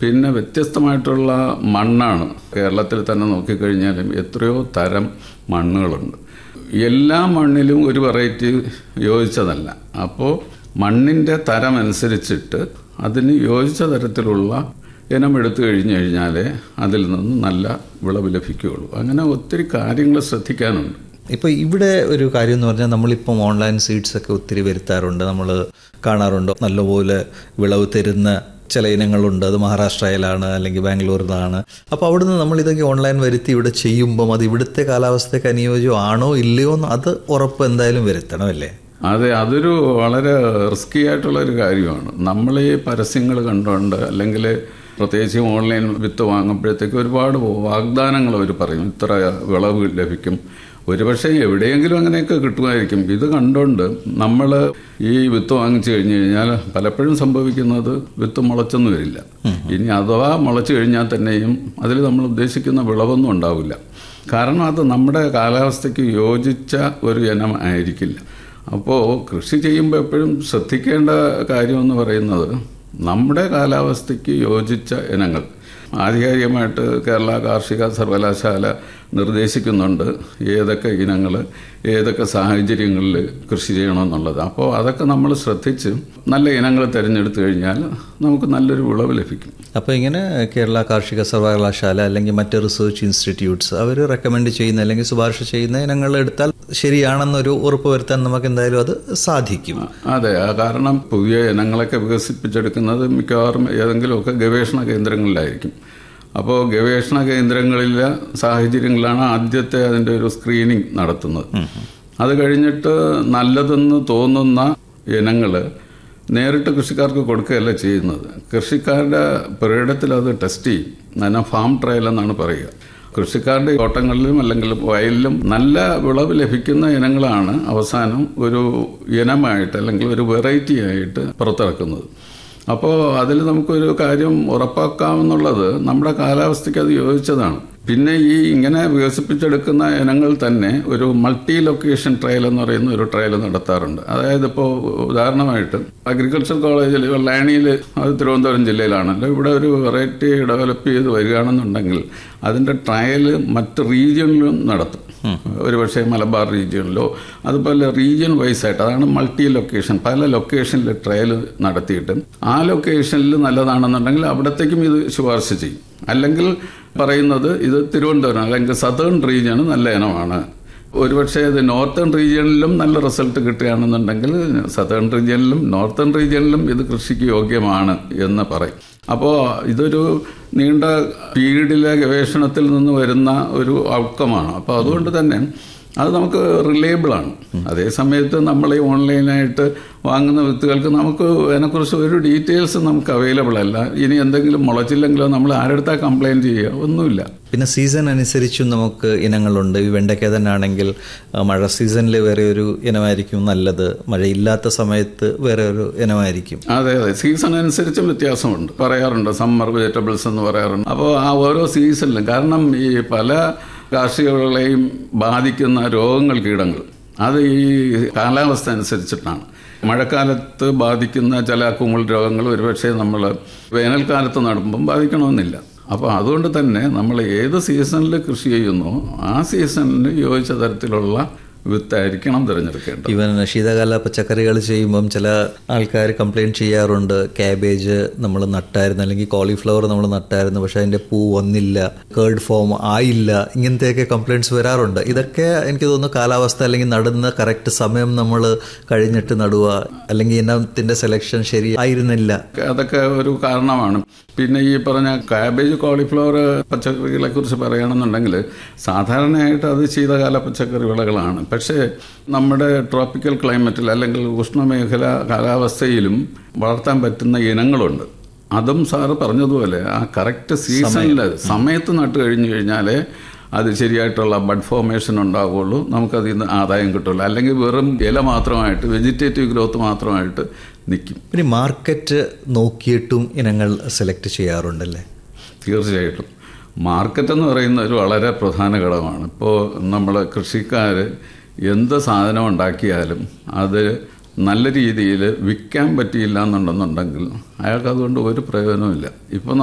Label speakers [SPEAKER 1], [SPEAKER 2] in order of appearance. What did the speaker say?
[SPEAKER 1] പിന്നെ വ്യത്യസ്തമായിട്ടുള്ള മണ്ണാണ് കേരളത്തിൽ തന്നെ നോക്കിക്കഴിഞ്ഞാലും എത്രയോ തരം മണ്ണുകളുണ്ട് എല്ലാ മണ്ണിലും ഒരു വെറൈറ്റി യോജിച്ചതല്ല അപ്പോൾ മണ്ണിൻ്റെ തരം അനുസരിച്ചിട്ട് അതിന് യോജിച്ച തരത്തിലുള്ള ഇനം എടുത്തു കഴിഞ്ഞു കഴിഞ്ഞാലേ അതിൽ നിന്ന് നല്ല വിളവ് ലഭിക്കുകയുള്ളൂ അങ്ങനെ ഒത്തിരി കാര്യങ്ങൾ ശ്രദ്ധിക്കാനുണ്ട്
[SPEAKER 2] ഇപ്പോൾ ഇവിടെ ഒരു കാര്യം എന്ന് പറഞ്ഞാൽ നമ്മളിപ്പം ഓൺലൈൻ സീഡ്സ് ഒക്കെ ഒത്തിരി വരുത്താറുണ്ട് നമ്മൾ കാണാറുണ്ട് നല്ലപോലെ വിളവ് തരുന്ന ചില ഇനങ്ങളുണ്ട് അത് മഹാരാഷ്ട്രയിലാണ് അല്ലെങ്കിൽ ബാംഗ്ലൂരിലാണ് അപ്പോൾ അവിടുന്ന് നമ്മൾ ഇതൊക്കെ ഓൺലൈൻ വരുത്തി ഇവിടെ ചെയ്യുമ്പം അത് ഇവിടുത്തെ കാലാവസ്ഥയ്ക്ക് അനുയോജ്യമാണോ ഇല്ലയോ എന്ന് അത് ഉറപ്പ് എന്തായാലും വരുത്തണം അല്ലേ
[SPEAKER 1] അതെ അതൊരു വളരെ റിസ്കി ആയിട്ടുള്ള ഒരു കാര്യമാണ് നമ്മൾ ഈ പരസ്യങ്ങൾ കണ്ടുകൊണ്ട് അല്ലെങ്കിൽ പ്രത്യേകിച്ച് ഓൺലൈൻ വിത്ത് വാങ്ങുമ്പോഴത്തേക്ക് ഒരുപാട് വാഗ്ദാനങ്ങൾ അവർ പറയും ഇത്ര വിളവ് ലഭിക്കും ഒരുപക്ഷെ എവിടെയെങ്കിലും അങ്ങനെയൊക്കെ കിട്ടുമായിരിക്കും ഇത് കണ്ടുകൊണ്ട് നമ്മൾ ഈ വിത്ത് വാങ്ങിച്ചു കഴിഞ്ഞു കഴിഞ്ഞാൽ പലപ്പോഴും സംഭവിക്കുന്നത് വിത്ത് മുളച്ചൊന്നും വരില്ല ഇനി അഥവാ മുളച്ചു കഴിഞ്ഞാൽ തന്നെയും അതിൽ നമ്മൾ ഉദ്ദേശിക്കുന്ന വിളവൊന്നും ഉണ്ടാവില്ല കാരണം അത് നമ്മുടെ കാലാവസ്ഥയ്ക്ക് യോജിച്ച ഒരു ഇനം ആയിരിക്കില്ല അപ്പോൾ കൃഷി ചെയ്യുമ്പോൾ എപ്പോഴും ശ്രദ്ധിക്കേണ്ട കാര്യമെന്ന് പറയുന്നത് നമ്മുടെ കാലാവസ്ഥയ്ക്ക് യോജിച്ച ഇനങ്ങൾ ആധികാരികമായിട്ട് കേരള കാർഷിക സർവകലാശാല നിർദ്ദേശിക്കുന്നുണ്ട് ഏതൊക്കെ ഇനങ്ങൾ ഏതൊക്കെ സാഹചര്യങ്ങളിൽ കൃഷി ചെയ്യണമെന്നുള്ളത് അപ്പോൾ അതൊക്കെ നമ്മൾ ശ്രദ്ധിച്ച് നല്ല ഇനങ്ങൾ തിരഞ്ഞെടുത്തു കഴിഞ്ഞാൽ നമുക്ക് നല്ലൊരു വിളവ് ലഭിക്കും
[SPEAKER 2] അപ്പോൾ ഇങ്ങനെ കേരള കാർഷിക സർവകലാശാല അല്ലെങ്കിൽ മറ്റ് റിസർച്ച് ഇൻസ്റ്റിറ്റ്യൂട്ട്സ് അവർ റെക്കമെൻഡ് ചെയ്യുന്ന അല്ലെങ്കിൽ ശുപാർശ ചെയ്യുന്ന ഇനങ്ങൾ എടുത്താൽ ശരിയാണെന്നൊരു ഉറപ്പ് വരുത്താൻ നമുക്ക് എന്തായാലും അത് സാധിക്കും
[SPEAKER 1] അതെ ആ കാരണം പുതിയ ഇനങ്ങളൊക്കെ വികസിപ്പിച്ചെടുക്കുന്നത് മിക്കവാറും ഏതെങ്കിലുമൊക്കെ ഗവേഷണ കേന്ദ്രങ്ങളിലായിരിക്കും അപ്പോൾ ഗവേഷണ കേന്ദ്രങ്ങളിലെ സാഹചര്യങ്ങളാണ് ആദ്യത്തെ അതിൻ്റെ ഒരു സ്ക്രീനിങ് നടത്തുന്നത് അത് കഴിഞ്ഞിട്ട് നല്ലതെന്ന് തോന്നുന്ന ഇനങ്ങൾ നേരിട്ട് കൃഷിക്കാർക്ക് കൊടുക്കുകയല്ല ചെയ്യുന്നത് കൃഷിക്കാരുടെ പുരയിടത്തിൽ അത് ടെസ്റ്റ് ചെയ്യും അതിനെ ഫാം ട്രയൽ എന്നാണ് പറയുക കൃഷിക്കാരുടെ തോട്ടങ്ങളിലും അല്ലെങ്കിൽ വയലിലും നല്ല വിളവ് ലഭിക്കുന്ന ഇനങ്ങളാണ് അവസാനം ഒരു ഇനമായിട്ട് അല്ലെങ്കിൽ ഒരു വെറൈറ്റി ആയിട്ട് പുറത്തിറക്കുന്നത് അപ്പോൾ അതിൽ നമുക്കൊരു കാര്യം ഉറപ്പാക്കാമെന്നുള്ളത് നമ്മുടെ കാലാവസ്ഥയ്ക്ക് അത് യോജിച്ചതാണ് പിന്നെ ഈ ഇങ്ങനെ വികസിപ്പിച്ചെടുക്കുന്ന ഇനങ്ങൾ തന്നെ ഒരു മൾട്ടി ലൊക്കേഷൻ ട്രയൽ എന്ന് പറയുന്ന ഒരു ട്രയൽ നടത്താറുണ്ട് അതായത് ഇപ്പോൾ ഉദാഹരണമായിട്ട് അഗ്രികൾച്ചർ കോളേജിൽ ലാണിയിൽ അത് തിരുവനന്തപുരം ജില്ലയിലാണല്ലോ ഇവിടെ ഒരു വെറൈറ്റി ഡെവലപ്പ് ചെയ്ത് വരികയാണെന്നുണ്ടെങ്കിൽ അതിൻ്റെ ട്രയൽ മറ്റ് റീജിയണിലും നടത്തും ഒരുപക്ഷെ മലബാർ റീജിയണിലോ അതുപോലെ റീജിയൻ വൈസ് ആയിട്ട് അതാണ് മൾട്ടി ലൊക്കേഷൻ പല ലൊക്കേഷനിൽ ട്രയൽ നടത്തിയിട്ട് ആ ലൊക്കേഷനിൽ നല്ലതാണെന്നുണ്ടെങ്കിൽ അവിടത്തേക്കും ഇത് ശുപാർശ ചെയ്യും അല്ലെങ്കിൽ പറയുന്നത് ഇത് തിരുവനന്തപുരം അല്ലെങ്കിൽ സതേൺ റീജിയൺ നല്ല ഇനമാണ് ഒരുപക്ഷെ ഇത് നോർത്തേൺ റീജിയണിലും നല്ല റിസൾട്ട് കിട്ടുകയാണെന്നുണ്ടെങ്കിൽ സതേൺ റീജിയണിലും നോർത്തേൺ റീജിയണിലും ഇത് കൃഷിക്ക് യോഗ്യമാണ് എന്ന് പറയും അപ്പോൾ ഇതൊരു നീണ്ട പീരീഡിലെ ഗവേഷണത്തിൽ നിന്ന് വരുന്ന ഒരു ഔട്ട്കമാണ് അപ്പോൾ അതുകൊണ്ട് തന്നെ അത് നമുക്ക് റിലയബിൾ ആണ് അതേ സമയത്ത് നമ്മൾ ഈ ഓൺലൈനായിട്ട് വാങ്ങുന്ന വിത്തുകൾക്ക് നമുക്ക് അതിനെക്കുറിച്ച് ഒരു ഡീറ്റെയിൽസ് നമുക്ക് അവൈലബിൾ അല്ല ഇനി എന്തെങ്കിലും മുളച്ചില്ലെങ്കിലോ നമ്മൾ ആരെടുത്താ കംപ്ലൈൻറ്റ് ചെയ്യുക ഒന്നുമില്ല
[SPEAKER 2] പിന്നെ സീസൺ അനുസരിച്ചും നമുക്ക് ഇനങ്ങളുണ്ട് ഈ വെണ്ടയ്ക്ക തന്നെ ആണെങ്കിൽ മഴ സീസണിൽ വേറെ ഒരു ഇനമായിരിക്കും നല്ലത് മഴയില്ലാത്ത സമയത്ത് വേറെ ഒരു ഇനമായിരിക്കും
[SPEAKER 1] അതെ അതെ സീസൺ അനുസരിച്ചും വ്യത്യാസമുണ്ട് പറയാറുണ്ട് സമ്മർ വെജിറ്റബിൾസ് എന്ന് പറയാറുണ്ട് അപ്പോൾ ആ ഓരോ സീസണിലും കാരണം ഈ പല കാർഷിക വിളകളെയും ബാധിക്കുന്ന രോഗങ്ങൾ കീടങ്ങൾ അത് ഈ കാലാവസ്ഥ അനുസരിച്ചിട്ടാണ് മഴക്കാലത്ത് ബാധിക്കുന്ന ചില കുമിൾ രോഗങ്ങൾ ഒരുപക്ഷെ നമ്മൾ വേനൽക്കാലത്ത് നടുമ്പം ബാധിക്കണമെന്നില്ല അപ്പോൾ അതുകൊണ്ട് തന്നെ നമ്മൾ ഏത് സീസണിൽ കൃഷി ചെയ്യുന്നോ ആ സീസണിന് യോജിച്ച തരത്തിലുള്ള വിത്തായിരിക്കണം തിരഞ്ഞെടുക്കേണ്ടത്
[SPEAKER 2] ഈവൻ ശീതകാല പച്ചക്കറികൾ ചെയ്യുമ്പം ചില ആൾക്കാർ കംപ്ലയിൻറ്റ് ചെയ്യാറുണ്ട് ക്യാബേജ് നമ്മൾ നട്ടായിരുന്നു അല്ലെങ്കിൽ കോളിഫ്ലവർ നമ്മൾ നട്ടായിരുന്നു പക്ഷെ അതിൻ്റെ പൂ വന്നില്ല കേർഡ് ഫോം ആയില്ല ഇങ്ങനത്തെയൊക്കെ കംപ്ലയിൻറ്റ്സ് വരാറുണ്ട് ഇതൊക്കെ എനിക്ക് തോന്നുന്നു കാലാവസ്ഥ അല്ലെങ്കിൽ നടുന്ന കറക്റ്റ് സമയം നമ്മൾ കഴിഞ്ഞിട്ട് നടുക അല്ലെങ്കിൽ ഇനത്തിൻ്റെ സെലക്ഷൻ ശരി ആയിരുന്നില്ല
[SPEAKER 1] അതൊക്കെ ഒരു കാരണമാണ് പിന്നെ ഈ പറഞ്ഞ കാബേജ് കോളിഫ്ലവർ പച്ചക്കറികളെ കുറിച്ച് പറയുകയാണെന്നുണ്ടെങ്കിൽ സാധാരണയായിട്ട് അത് ശീതകാല പച്ചക്കറി വിളകളാണ് പക്ഷേ നമ്മുടെ ട്രോപ്പിക്കൽ ക്ലൈമറ്റിൽ അല്ലെങ്കിൽ ഉഷ്ണമേഖല കാലാവസ്ഥയിലും വളർത്താൻ പറ്റുന്ന ഇനങ്ങളുണ്ട് അതും സാറ് പറഞ്ഞതുപോലെ ആ കറക്റ്റ് സീസണിൽ സമയത്ത് നട്ട് കഴിഞ്ഞു കഴിഞ്ഞാലേ അത് ശരിയായിട്ടുള്ള ബഡ് ഫോർമേഷൻ ഉണ്ടാവുകയുള്ളൂ നമുക്കതിൽ നിന്ന് ആദായം കിട്ടുള്ളൂ അല്ലെങ്കിൽ വെറും ഇല മാത്രമായിട്ട് വെജിറ്റേറ്റീവ് ഗ്രോത്ത് മാത്രമായിട്ട് നിൽക്കും
[SPEAKER 2] പിന്നെ മാർക്കറ്റ് നോക്കിയിട്ടും ഇനങ്ങൾ സെലക്ട് ചെയ്യാറുണ്ടല്ലേ
[SPEAKER 1] തീർച്ചയായിട്ടും മാർക്കറ്റ് എന്ന് പറയുന്ന ഒരു വളരെ പ്രധാന ഘടകമാണ് ഇപ്പോൾ നമ്മൾ കൃഷിക്കാർ എന്ത് സാധനം ഉണ്ടാക്കിയാലും അത് നല്ല രീതിയിൽ വിൽക്കാൻ പറ്റിയില്ല എന്നുണ്ടെന്നുണ്ടെങ്കിൽ അയാൾക്ക് അതുകൊണ്ട് ഒരു പ്രയോജനമില്ല ഇപ്പം